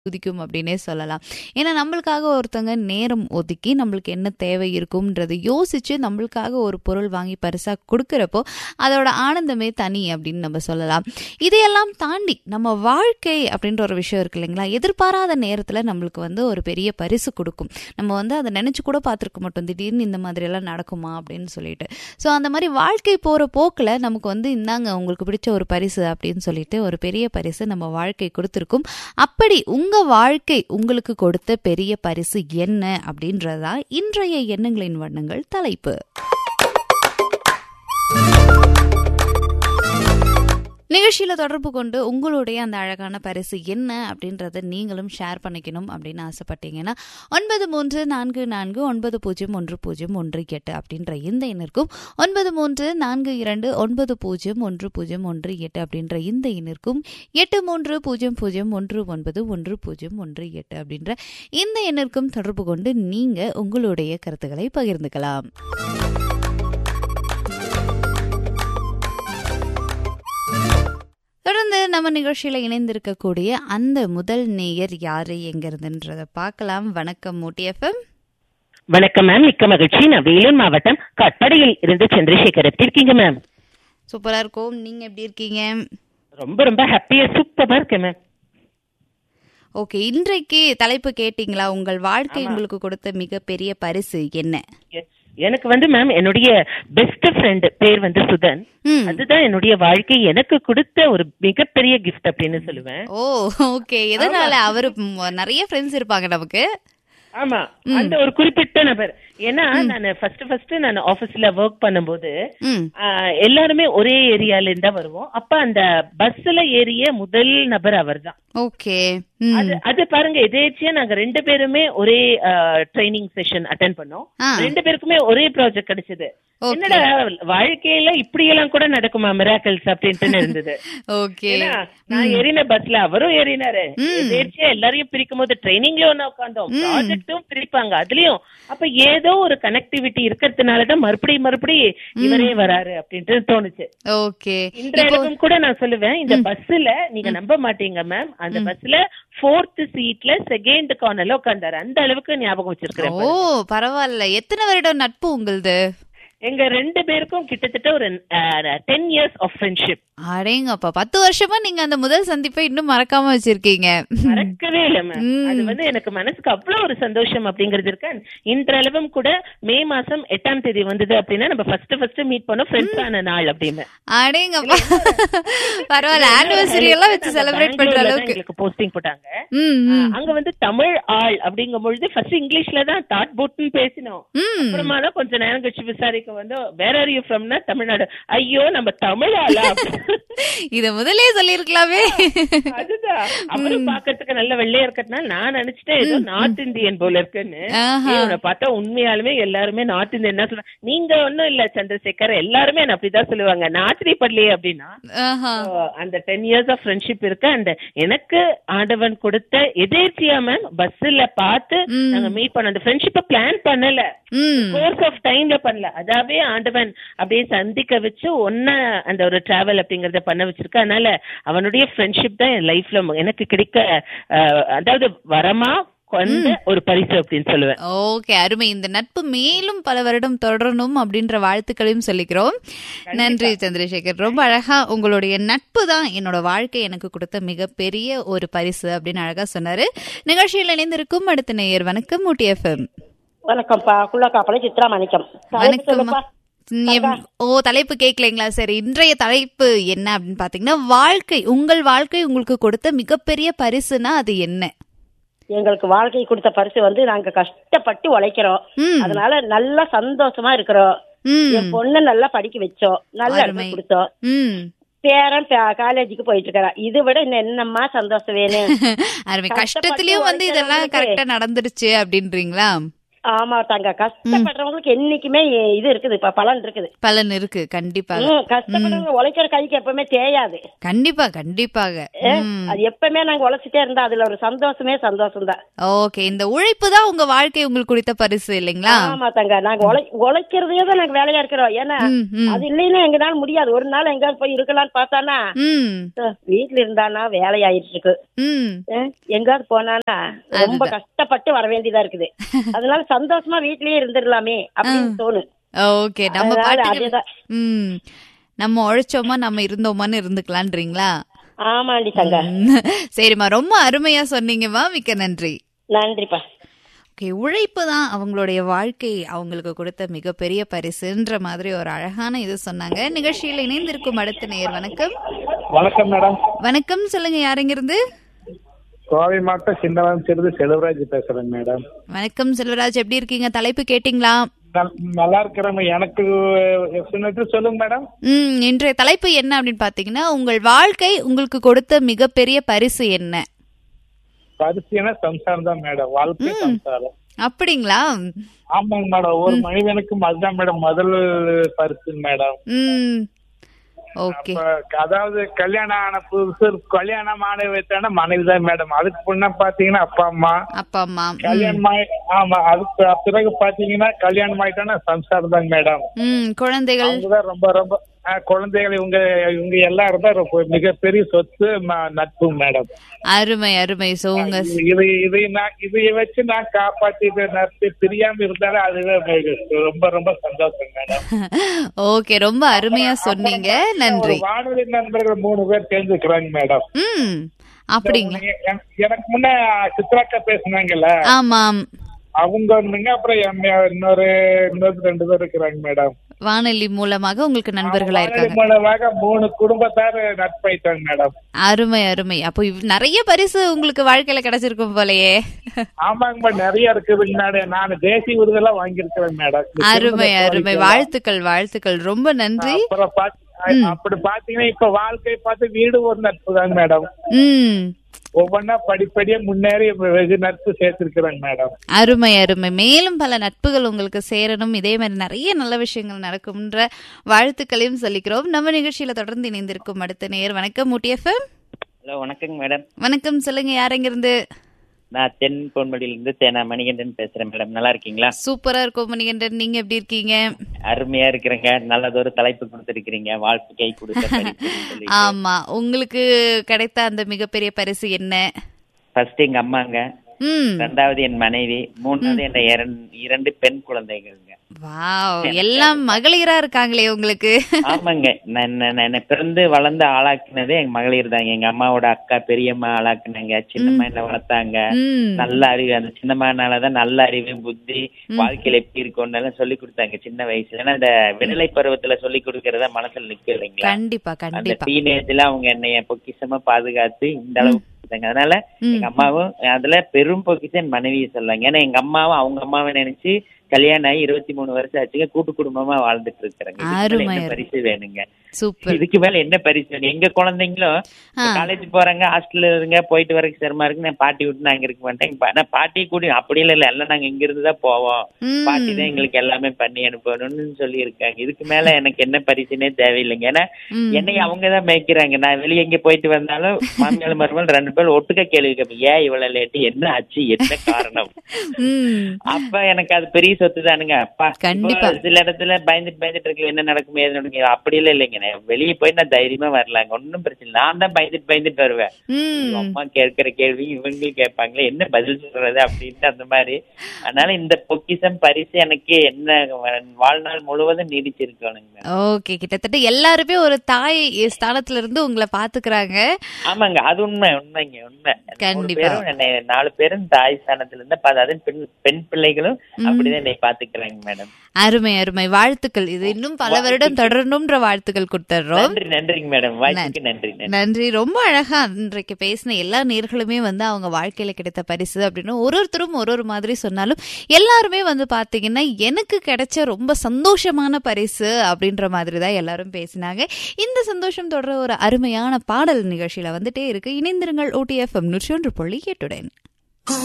உதிக்கும் அப்படின்னே சொல்லலாம் ஏன்னா நம்மளுக்காக ஒருத்தங்க நேரம் ஒதுக்கி நம்மளுக்கு என்ன தேவை இருக்கும்ன்றதை யோசிச்சு நம்மளுக்காக ஒரு பொருள் வாங்கி பரிசா கொடுக்கறப்போ அதோட ஆனந்தமே தனி அப்படின்னு நம்ம சொல்லலாம் இதையெல்லாம் தாண்டி நம்ம வாழ்க்கை அப்படின்ற ஒரு விஷயம் இருக்கு இல்லைங்களா எதிர்பாராத நேரத்தில் நம்மளுக்கு வந்து ஒரு பெரிய பரிசு கொடுக்கும் நம்ம வந்து அதை நினச்சி கூட பார்த்துருக்க மாட்டோம் திடீர்னு இந்த மாதிரி எல்லாம் நடக்குமா அப்படின்னு சொல்லிட்டு ஸோ அந்த மாதிரி வாழ்க்கை போகிற போக்கில் நமக்கு வந்து இந்தாங்க உங்களுக்கு பிடிச்ச ஒரு பரிசு அப்படின்னு சொல்லிட்டு ஒரு பெரிய பரிசு நம்ம வாழ்க்கை கொடுத்துருக்கும் அப்படி உங்கள் வாழ்க்கை உங்களுக்கு கொடுத்த பெரிய பரிசு என்ன அப்படின்றதான் இன்றைய எண்ணங்களின் வண்ணங்கள் தலைப்பு நிகழ்ச்சியில் தொடர்பு கொண்டு உங்களுடைய அந்த அழகான பரிசு என்ன அப்படின்றத நீங்களும் ஷேர் பண்ணிக்கணும் அப்படின்னு ஆசைப்பட்டீங்கன்னா ஒன்பது மூன்று நான்கு நான்கு ஒன்பது பூஜ்ஜியம் ஒன்று பூஜ்ஜியம் ஒன்று எட்டு அப்படின்ற இந்த எண்ணிற்கும் ஒன்பது மூன்று நான்கு இரண்டு ஒன்பது பூஜ்ஜியம் ஒன்று பூஜ்ஜியம் ஒன்று எட்டு அப்படின்ற இந்த எண்ணிற்கும் எட்டு மூன்று பூஜ்ஜியம் பூஜ்ஜியம் ஒன்று ஒன்பது ஒன்று பூஜ்ஜியம் ஒன்று எட்டு அப்படின்ற இந்த எண்ணிற்கும் தொடர்பு கொண்டு நீங்க உங்களுடைய கருத்துக்களை பகிர்ந்துக்கலாம் தொடர்ந்து நம்ம நிகழ்ச்சியில இணைந்திருக்கக்கூடிய அந்த முதல் நேயர் யாரு எங்க இருந்துன்றத பார்க்கலாம் வணக்கம் மூட்டி எஃப்எம் வணக்கம் மேம் மிக்க மகிழ்ச்சி நான் வேலூர் மாவட்டம் கட்டடையில் இருந்து சந்திரசேகர் எப்படி இருக்கீங்க மேம் சூப்பரா இருக்கும் நீங்க எப்படி இருக்கீங்க ரொம்ப ரொம்ப ஹாப்பியா சூப்பரா இருக்கேன் மேம் ஓகே இன்றைக்கு தலைப்பு கேட்டீங்களா உங்கள் வாழ்க்கை உங்களுக்கு கொடுத்த மிகப்பெரிய பரிசு என்ன எ- எனக்கு வந்து மேம் என்னுடைய பெஸ்ட் ஃப்ரெண்ட் பேர் வந்து சுதன் ம். அதுதான் என்னுடைய வாழ்க்கை எனக்கு கொடுத்த ஒரு மிகப்பெரிய கிஃப்ட் அப்படின்னு சொல்லுவேன் ஓ ஓகே எதனால அவரு ம், நிறைய ஃப்ரெண்ட்ஸ் இருப்பாங்க நமக்கு ஆமா அந்த ஒரு குறிப்பிட்ட நபர் ஏன்னா நான் ஃபர்ஸ்ட் ஃபர்ஸ்ட் நான் ஆபீஸ்ல ஒர்க் பண்ணும்போது ம் ஆஹ், எல்லாருமே ஒரே ஏரியால இருந்தா வருவோம் அப்ப அந்த பஸ்ல ஏறிய முதல் நபர் அவர்தான் ஓகே ம் அது அது பாருங்க எதேச்சியா நாங்க ரெண்டு பேருமே ஒரே ட்ரைனிங் செஷன் அட்டென்ட் பண்ணோம் ஆ. ரெண்டு பேருக்குமே ஒரே ப்ராஜெக்ட் கிடைச்சது Okay. என்னடா வாழ்க்கையில இப்படி எல்லாம் கூட நடக்குமா மிராக்கல்ஸ் அப்படின்ட்டு இருந்தது ஓகே ஏன்னா, நான் ஏறின பஸ்ல அவரும் ஏறினாரு எதேச்சியா எல்லாரையும் பிரிக்கும் போது ட்ரைனிங்ல ஒண்ணு உட்காந்தோம் ப்ராஜெக்டும் பிரிப்பாங்க அதுலயும் அப்ப ஏதோ ஒரு கனெக்டிவிட்டி இருக்கிறதுனாலதான் மறுபடியும் மறுபடியும் இவரே வராரு அப்படின்ட்டு தோணுச்சு ஓகே இன்றைக்கும் கூட நான் சொல்லுவேன் இந்த பஸ்ல நீங்க நம்ப மாட்டீங்க மேம் அந்த பஸ்ல ஃபோர்த் சீட்ல செகண்ட் கார்னர்ல உட்கார்ந்தாரு அந்த அளவுக்கு ஞாபகம் வச்சிருக்கிறேன் ஓ பரவாயில்ல எத்தனை வருடம் நட்பு உங்களுது எங்க ரெண்டு பேருக்கும் கிட்டத்தட்ட ஒரு டென் இயர்ஸ் ஆஃப் ஃப்ரெண்ட்ஷிப் அடேங்கப்பா பத்து வருஷமா நீங்க அந்த முதல் சந்திப்பை இன்னும் மறக்காம வச்சிருக்கீங்க மறக்கவே இல்ல மேம் அது வந்து எனக்கு மனசுக்கு அவ்வளவு ஒரு சந்தோஷம் அப்படிங்கிறது இருக்கு இன்றளவும் கூட மே மாசம் எட்டாம் தேதி வந்தது அப்படின்னா நம்ம ஃபர்ஸ்ட் ஃபர்ஸ்ட் மீட் பண்ணோம் ஃப்ரெண்ட்ஸ் ஆன நாள் அப்படின்னு அடேங்கப்பா பரவாயில்ல ஆனிவர்சரி எல்லாம் வச்சு செலிப்ரேட் பண்ற பெங்களூர்ல தான் அளவுக்கு எங்களுக்கு போஸ்டிங் போட்டாங்க ம் ம், அங்க வந்து தமிழ் ஆள் அப்படிங்கும் பொழுது ஃபர்ஸ்ட் இங்கிலீஷ்ல தான் தாட் போட்னு பேசினோம் ம் அப்புறமா தான் கொஞ்ச நேரம் கழிச்சு விசாரிக்க வந்து வேற ஆர் யூ ஃப்ரம்னா தமிழ்நாடு ஐயோ நம்ம தமிழ் ஆளா இத முதலே சொல்லிருக்கலாமே அதுதான் அவரும் பாக்கிறதுக்கு நல்ல வெள்ளையா இருக்கிறதுனால நான் நினைச்சிட்டேன் ஏதோ நார்த் இந்தியன் போல இருக்குன்னு ஆஹா. இவனை பார்த்தா உண்மையாலுமே எல்லாருமே நார்த் இந்தியன் தான் சொல்லுவாங்க நீங்க ஒண்ணும் இல்ல சந்திரசேகர் எல்லாருமே என்ன அப்படிதான் சொல்லுவாங்க நான் ஆச்சரியப்படலையே அப்படின்னா ஆஹா So, அந்த டென் இயர்ஸ் ஆஃப் ஃப்ரெண்ட்ஷிப் இருக்கு அந்த எனக்கு ஆண்டவன் கொடுத்த எதேர்ச்சியா மேம் பஸ்ல பார்த்து நாங்க மீட் பண்ண அந்த ஃப்ரெண்ட்ஷிப்பை பிளான் பண்ணல ம் கோர்ஸ் ஆஃப் டைம்ல பண்ணல அதாவே ஆண்டவன் அப்படியே சந்திக்க வச்சு ஒன்ன அந்த ஒரு டிராவல் அப்படிங்கறத பண்ண வச்சிருக்க அதனால அவனுடைய ஃப்ரெண்ட்ஷிப் தான் என் லைஃப்ல எனக்கு கிடைக்க அஹ், அதாவது வரமா கொண்ட ஒரு பரிசு அப்படின்னு சொல்லுவேன் ஓகே அருமை இந்த நட்பு மேலும் பல வருடம் தொடரணும் அப்படின்ற வாழ்த்துக்களையும் சொல்லிக்கிறோம் நன்றி சந்திரசேகர் ரொம்ப அழகா உங்களுடைய நட்பு தான் என்னோட வாழ்க்கை எனக்கு கொடுத்த மிகப்பெரிய ஒரு பரிசு அப்படின்னு அழகா சொன்னாரு நிகழ்ச்சியில் இணைந்திருக்கும் அடுத்த நேயர் வணக்கம் ஊட்டி எஃப்எம் வணக்கம்ப்பா குள்ளக்காப்பள சித்ரா மணிக்கம் தலைப்பு வணக்கம்மா சொல்லுப்பா. எம்- ஓ தலைப்பு கேட்கலைங்களா சரி இன்றைய தலைப்பு என்ன அப்படின்னு பாத்தீங்கன்னா வாழ்க்கை உங்கள் வாழ்க்கை உங்களுக்கு கொடுத்த மிகப்பெரிய பரிசுனா அது என்ன எங்களுக்கு வாழ்க்கை கொடுத்த பரிசு வந்து நாங்க கஷ்டப்பட்டு உழைக்கிறோம் ம். அதனால நல்லா சந்தோஷமா இருக்கிறோம் ம் என் பொண்ணை நல்லா படிக்க வச்சோம் நல்ல அருமை. இடத்துல கொடுத்தோம் ம் பேரன் காலேஜுக்கு போயிட்டு இருக்கிறான் இது விட இன்னும் என்னம்மா சந்தோஷம் வேணும் அருமை கஷ்டப்பட்டு கஷ்டத்திலயும் வந்து இதெல்லாம் உழைக்கிறவங்களுக்கு- கரெக்டா நடந்துருச்சு அப்படின்றீங்களா ஆமா தாங்க கஷ்டப்படுறவங்களுக்கு என்னைக்குமே இது இருக்குது இப்ப பலன் இருக்குது பலன் இருக்கு கண்டிப்பாக ம், கஷ்டப்படுறவங்க உழைக்கிற கைக்கு எப்பவுமே தேயாது கண்டிப்பா கண்டிப்பாக ம். அது எப்பவுமே நாங்க உழைச்சிட்டே இருந்தா அதுல ஒரு சந்தோஷமே சந்தோஷம் தான் ஓகே இந்த உழைப்பு தான் உங்க வாழ்க்கை உங்களுக்கு கொடுத்த பரிசு இல்லைங்களா ஆமா தாங்க நாங்க உழை உழைக்கிறதே தான் நாங்க வேலையா இருக்கிறோம் ஏன்னா ம், ம். அது இல்லைன்னா எங்கனால முடியாது ஒரு நாள் எங்கேயாவது போய் இருக்கலாம்னு பார்த்தானா ம் அஹ், வீட்ல இருந்தானா வேலையாயிட்டு இருக்கு ம் அஹ், எங்காவது போனானா ரொம்ப கஷ்டப்பட்டு வர வேண்டியதா இருக்குது அதனால சந்தோஷமா வீட்லயே இருந்துடலாமே அப்படின்னு தோணு ஓகே நம்ம அதனால பாட்டுக்கு அதேதான். ம் நம்ம உழைச்சோமா நம்ம இருந்தோமான்னு இருந்துக்கலான்றீங்களா ஆமாண்டி தங்க ம். சரிம்மா ரொம்ப அருமையா சொன்னீங்கம்மா மிக்க நன்றி நன்றிப்பா ஓகே உழைப்பு தான் அவங்களுடைய வாழ்க்கை அவங்களுக்கு கொடுத்த மிகப்பெரிய பரிசுன்ற மாதிரி ஒரு அழகான இது சொன்னாங்க நிகழ்ச்சியில் இணைந்திருக்கும் அடுத்த நேயர் வணக்கம் வணக்கம் மேடம் வணக்கம் சொல்லுங்க யாருங்கிருந்து கோவை மாவட்டம் சின்னவன் சிறிது செல்வராஜ் பேசுறேன் மேடம் வணக்கம் செல்வராஜ் எப்படி இருக்கீங்க தலைப்பு கேட்டிங்களா நல்- நல்லா இருக்கிறேன் எனக்கு சொன்னது சொல்லுங்க மேடம் ம் இன்றைய தலைப்பு என்ன அப்படின்னு பாத்தீங்கன்னா உங்கள் வாழ்க்கை உங்களுக்கு கொடுத்த மிகப்பெரிய பரிசு என்ன பரிசுனா சம்சாரம் தான் மேடம் வாழ்க்கை சம்சாரம் அப்படிங்களா ஆமாங்க மேடம் ஒரு மனிதனுக்கு அதுதான் மேடம் முதல் பரிசு மேடம் ம் ஓகே அப்ப அதாவது கல்யாணம் ஆன புதுசு கல்யாணம் ஆன வைத்தான மனைவி தான் மேடம் அதுக்கு முன்ன பாத்தீங்கன்னா அப்பா அம்மா அப்பா அம்மா ம். கல்யாணம் ஆயி ஆமா அதுக்கு பிறகு பாத்தீங்கன்னா கல்யாணம் ஆயிட்டானா சம்சாரம் தாங்க மேடம் ம் குழந்தைகள் அவங்கதான் ரொம்ப ரொம்ப ஆ, குழந்தைகள் இவங்க இவங்க எல்லாரும் தான் ரொம்ப மிகப்பெரிய சொத்து ம- நட்பு மேடம் அருமை அருமை சோ உங்க இது இது இதை நான் இதை வச்சு நான் காப்பாத்தி இதை நடத்தி பிரியாம இருந்தாலும் அதுவே எனக்கு ரொம்ப ரொம்ப சந்தோஷம் மேடம் ஓகே ரொம்ப அருமையா சொன்னீங்க நன்றி ஒரு வானொலி நண்பர்கள் மூணு பேர் சேர்ந்துக்கிறாங்க மேடம் ம் அப்படிங்களா எ- எனக்கு முன்ன சித்ராக்கா பேசுனாங்கல்ல ஆமாம் அவங்க ஒண்ணுங்க அப்புறம் எம் இன்னொரு இன்னொரு ரெண்டு பேர் இருக்கிறாங்க மேடம் வானொலி மூலமாக உங்களுக்கு நண்பர்களா வானொலி இருக்காங்க மூலமாக மூணு குடும்பத்தார் நட்பாயிட்டாங்க மேடம் அருமை அருமை அப்போ இவ்- நிறைய பரிசு உங்களுக்கு வாழ்க்கையில கிடைச்சிருக்கும் போலயே ஆமாங்க மேடம் நிறைய இருக்குதுங்க மேடம் நான் தேசிய விருதெல்லாம் வாங்கியிருக்கிறேன் மேடம் இந்த அருமை திருமண அருமை கோரிக்கை வாழ்த்துக்கள் வாழ்த்துக்கள் ரொம்ப நன்றி அப்புறம் பாத்- அப்படி பாத்தீங்கன்னா இப்ப வாழ்க்கை பார்த்து வீடு ஒரு நட்பு தாங்க மேடம் ம் ஒவ்வொன்னா படிப்படியா முன்னேறி வெகு நட்பு சேர்த்திருக்கிறேங்க மேடம் அருமை அருமை மேலும் பல நட்புகள் உங்களுக்கு சேரணும் இதே மாதிரி நிறைய நல்ல விஷயங்கள் நடக்கும்ன்ற வாழ்த்துக்களையும் சொல்லிக்கிறோம் நம்ம நிகழ்ச்சியில தொடர்ந்து இணைந்திருக்கும் அடுத்த நேர் வணக்கம் முட்டிஎஃப்எம் ஹலோ வணக்கங்க மேடம் வணக்கம் சொல்லுங்க யாரெங்கிருந்து நான் தென் பொன்மடியிலிருந்து தேனா மணிகண்டன் பேசுறேன் மேடம் நல்லா இருக்கீங்களா சூப்பரா இருக்கும் மணிகண்டன் நீங்க எப்படி இருக்கீங்க அருமையா இருக்கிறேங்க நல்லதொரு தலைப்பு கொடுத்திருக்கிறீங்க வாழ்க்கை கொடுத்த பரிசுன்னு சொல்லி ஆமா உங்களுக்கு கிடைத்த அந்த மிகப்பெரிய பரிசு என்ன ஃபர்ஸ்ட் எங்க அம்மாங்க ம் ரெண்டாவது என் மனைவி மூணாவது என் இரண்டு- இரண்டு பெண் குழந்தைகள்ங்க வாவ் எல்லாம் மகளிரா இருக்காங்களே உங்களுக்கு ஆமாங்க நான் நான் நான் என்னை பிறந்து வளர்ந்து ஆளாக்குனதே எங்க மகளிர் தாங்க எங்க அம்மாவோட அக்கா பெரியம்மா ஆளாக்குனாங்க சின்னம்மா என்ன வளர்த்தாங்க ம் நல்ல அறிவு அந்த சின்னம்மானாலதான் நல்ல அறிவு புத்தி வாழ்க்கையில எப்படி இருக்கும்னு சொல்லி கொடுத்தாங்க சின்ன வயசுல ஏன்னா இந்த விடுதலை பருவத்துல சொல்லி கொடுக்கறத மனசுல நிக்க இல்லைங்களா கண்டிப்பா அந்த கண்டிப்பா டீனேஜ்ல அவங்க என்னைய பொக்கிஷமா பாதுகாத்து இந்த அளவுக்கு கொடுத்தாங்க அதனால எங்க அம்மாவும் அதுல பெரும் பொக்கிஷம் என் மனைவியை சொல்லாங்க ஏன்னா எங்க அம்மாவும் அவங்க அம்மாவை நினைச்சு கல்யாணம் ஆகி இருபத்தி மூணு வருஷம் ஆச்சுங்க கூட்டு குடும்பமா வாழ்ந்துட்டு இருக்கிறாங்க இதுக்கு மேல அருமை, என்ன பரிசு வேணுங்க சூப்பர் இதுக்கு மேல என்ன பரிசு வேணும் எங்க குழந்தைங்களும் காலேஜ் போறாங்க ஹாஸ்டல்ல இருங்க போயிட்டு வரக்கு சிரமமா இருக்கு நான் பாட்டி விட்டு நான் அங்க இருக்க மாட்டேன் பா- நான் பாட்டி கூட அப்படி இல்ல எல்லாம் நாங்க இங்க இருந்து தான் போவோம் ம். பாட்டி தான் எங்களுக்கு எல்லாமே பண்ணி அனுப்பணும்னு சொல்லி இருக்காங்க இதுக்கு மேல எனக்கு என்ன பரிசுனே தேவையில்லைங்க ஏன்னா ம். என்னை அவங்க தான் மேய்க்கிறாங்க நான் வெளியே எங்க போயிட்டு வந்தாலும் மாமியார் மருமகள் ரெண்டு பேரும் ஒட்டுக்க கேள்வி கேட்பேன் ஏன் இவ்வளவு லேட்டு என்ன ஆச்சு என்ன காரணம் ம் அப்ப எனக்கு அது பெரிய சொத்து தானுங்க அப்பா கண்டிப்பா. இப்போ சில இடத்துல பயந்துட்டு பயந்துட்டு இருக்கு என்ன நடக்கும் ஏது நடக்கும் அப்படி எல்லாம் இல்லைங்க நான் வெளியே போய் நான் தைரியமா வரலாங்க ஒன்னும் பிரச்சனை இல்லை. நான் தான் பயந்துட்டு பயந்துட்டு வருவேன் ம் அம்மா கேட்கிற கேள்வி இவங்களும் கேட்பாங்களே என்ன பதில் சொல்றது அப்படின்ட்டு அந்த மாதிரி அதனால இந்த பொக்கிஷம் பரிசு எனக்கு என்ன வாழ்நாள் முழுவதும் நீடிச்சிருக்கணுங்க ஓகே கிட்டத்தட்ட எல்லாருமே ஒரு தாய் ஸ்தானத்துல இருந்து உங்களை பாத்துக்கிறாங்க ஆமாங்க அது உண்மை உண்மைங்க உண்மை மூணு கண்டிப்பா. பேரும் என்னை நாலு பேரும் தாய் ஸ்தானத்துல இருந்து பா- அதுவும் பெண் பெண் பிள்ளைகளும் அப்படிதான் என்னை பாத்துக்கிறாங்க மேடம் அருமை அருமை வாழ்த்துக்கள் இது இன்னும் பல வருடம் தொடரணும்ன்ற வாழ்த்துக்கள் கொடுத்துட்றோம் நன்றி நன்றிங்க மேடம் வாய்ப்புக்கு நன்றி நன்றி நன்றி ரொம்ப அழகா இன்றைக்கு பேசின எல்லா நேர்களுமே வந்து அவங்க வாழ்க்கையில கிடைத்த பரிசு அப்படின்னு ஒரு ஒருத்தரும் ஒரு ஒரு மாதிரி சொன்னாலும் எல்லாருமே வந்து பாத்தீங்கன்னா எனக்கு கிடைச்ச ரொம்ப சந்தோஷமான பரிசு அப்படின்ற மாதிரி தான் எல்லாரும் பேசினாங்க இந்த சந்தோஷம் தொடர ஒரு அருமையான பாடல் நிகழ்ச்சியில வந்துட்டே இருக்கு இணைந்திருங்கள் ஓடிஎஃப்எம் நூற்றி ஒன்று புள்ளி எட்டுடன்